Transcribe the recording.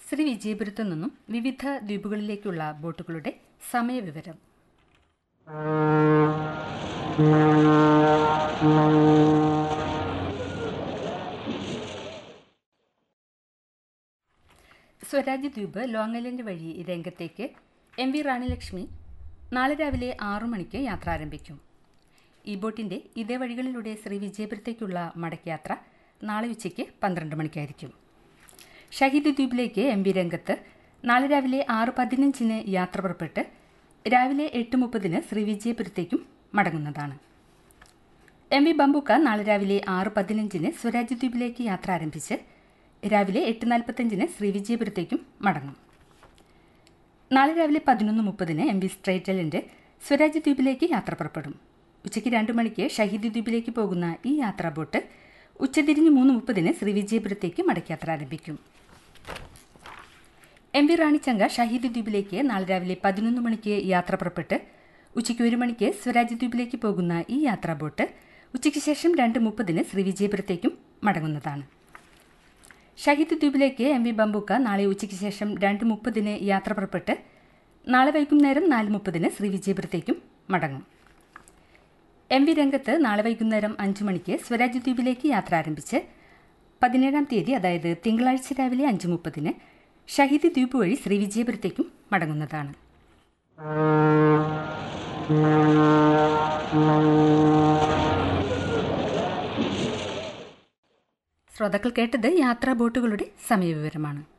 ശ്രീ വിജയപുരത്തു നിന്നും വിവിധ ദ്വീപുകളിലേക്കുള്ള ബോട്ടുകളുടെ സമയവിവരം സ്വരാജ് ദ്വീപ് ലോങ് ഐലൻഡ് വഴി രംഗത്തേക്ക് എം വി റാണി ലക്ഷ്മി നാളെ രാവിലെ ആറു മണിക്ക് യാത്ര ആരംഭിക്കും ഈ ബോട്ടിൻ്റെ ഇതേ വഴികളിലൂടെ ശ്രീ വിജയപുരത്തേക്കുള്ള മടക്കയാത്ര നാളെ ഉച്ചയ്ക്ക് പന്ത്രണ്ട് മണിക്കായിരിക്കും ഷഹീദ് ദ്വീപിലേക്ക് എം വി രംഗത്ത് നാളെ രാവിലെ ആറ് പതിനഞ്ചിന് യാത്ര പുറപ്പെട്ട് രാവിലെ എട്ട് മുപ്പതിന് ശ്രീ വിജയപുരത്തേക്കും മടങ്ങുന്നതാണ് എം വി ബംബുക്ക നാളെ രാവിലെ ആറ് പതിനഞ്ചിന് സ്വരാജ് ദ്വീപിലേക്ക് യാത്ര ആരംഭിച്ച് രാവിലെ എട്ട് നാൽപ്പത്തഞ്ചിന് ശ്രീ വിജയപുരത്തേക്കും മടങ്ങും നാളെ രാവിലെ പതിനൊന്ന് മുപ്പതിന് എം വി സ്ട്രൈറ്റലിൻ്റെ സ്വരാജ് ദ്വീപിലേക്ക് യാത്ര പുറപ്പെടും ഉച്ചയ്ക്ക് രണ്ട് മണിക്ക് ഷഹീദ് ദ്വീപിലേക്ക് പോകുന്ന ഈ യാത്രാ ബോട്ട് ഉച്ചതിരിഞ്ഞ് മൂന്ന് മുപ്പതിന് ശ്രീ വിജയപുരത്തേക്ക് മടക്കയാത്ര ആരംഭിക്കും എം വി റാണിച്ചങ്ക ഷഹീദ് ദ്വീപിലേക്ക് നാളെ രാവിലെ പതിനൊന്ന് മണിക്ക് യാത്ര പുറപ്പെട്ട് ഉച്ചയ്ക്ക് ഒരു മണിക്ക് സ്വരാജ് ദ്വീപിലേക്ക് പോകുന്ന ഈ യാത്രാ ബോട്ട് ഉച്ചയ്ക്ക് ശേഷം രണ്ട് മുപ്പതിന് ശ്രീ വിജയപുരത്തേക്കും മടങ്ങുന്നതാണ് ഷഹീദ് ദ്വീപിലേക്ക് എം വി ബംബുക്ക നാളെ ഉച്ചയ്ക്ക് ശേഷം രണ്ട് മുപ്പതിന് യാത്ര പുറപ്പെട്ട് നാളെ വൈകുന്നേരം നാല് മുപ്പതിന് ശ്രീ വിജയപുരത്തേക്കും മടങ്ങും എം വി രംഗത്ത് നാളെ വൈകുന്നേരം അഞ്ചു മണിക്ക് സ്വരാജ് ദ്വീപിലേക്ക് യാത്ര ആരംഭിച്ച് പതിനേഴാം തീയതി അതായത് തിങ്കളാഴ്ച രാവിലെ അഞ്ച് മുപ്പതിന് ഷഹീദ് ദ്വീപ് വഴി ശ്രീ വിജയപുരത്തേക്കും മടങ്ങുന്നതാണ് ശ്രോതാക്കൾ കേട്ടത് യാത്രാ ബോട്ടുകളുടെ സമയവിവരമാണ്